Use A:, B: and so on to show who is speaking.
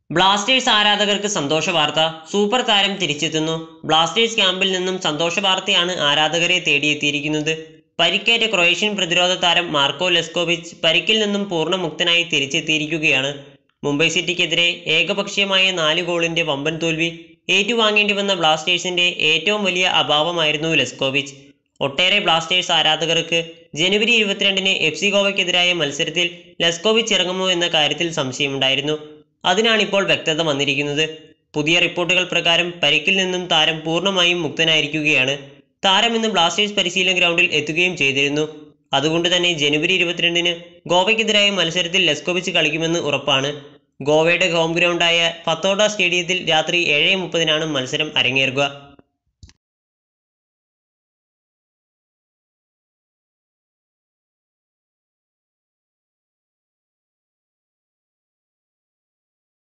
A: Blasters ആരാധകർക്ക് സന്തോഷ വാർത്ത സൂപ്പർ താരം തിരിച്ചെത്തുന്നു ബ്ലാസ്റ്റേഴ്സ് ക്യാമ്പിൽ നിന്നും സന്തോഷ വാർത്തയാണ് ആരാധകരെ തേടിയെത്തിയിരിക്കുന്നത് പരിക്കേറ്റ ക്രൊയേഷ്യൻ പ്രതിരോധ താരം മാർക്കോ ലെസ്കോവിച്ച് പരിക്കിൽ നിന്നും പൂർണ്ണമുക്തനായി തിരിച്ചെത്തിയിരിക്കുകയാണ് മുംബൈ സിറ്റിക്കെതിരെ ഏകപക്ഷീയമായ നാല് ഗോളിന്റെ വമ്പൻ തോൽവി ഏറ്റുവാങ്ങേണ്ടി വന്ന ബ്ലാസ്റ്റേഴ്സിന്റെ ഏറ്റവും വലിയ അഭാവമായിരുന്നു ലെസ്കോവിച്ച് ഒട്ടേറെ ബ്ലാസ്റ്റേഴ്സ് ആരാധകർക്ക് ജനുവരി ഇരുപത്തിരണ്ടിന് എഫ് സി ഗോവയ്ക്കെതിരായ മത്സരത്തിൽ ലെസ്കോവിച്ച് ഇറങ്ങുമോ എന്ന കാര്യത്തിൽ സംശയമുണ്ടായിരുന്നു അതിനാണിപ്പോൾ വ്യക്തത വന്നിരിക്കുന്നത് പുതിയ റിപ്പോർട്ടുകൾ പ്രകാരം പരിക്കിൽ നിന്നും താരം പൂർണ്ണമായും മുക്തനായിരിക്കുകയാണ് താരം ഇന്ന് ബ്ലാസ്റ്റേഴ്സ് പരിശീലന ഗ്രൗണ്ടിൽ എത്തുകയും ചെയ്തിരുന്നു അതുകൊണ്ട് തന്നെ ജനുവരി ഇരുപത്തിരണ്ടിന് ഗോവയ്ക്കെതിരായ മത്സരത്തിൽ ലെസ്കോവിച്ച് കളിക്കുമെന്ന് ഉറപ്പാണ് ഗോവയുടെ ഹോം ഗ്രൗണ്ടായ ഫത്തോഡ സ്റ്റേഡിയത്തിൽ രാത്രി ഏഴ് മുപ്പതിനാണ് മത്സരം അരങ്ങേറുക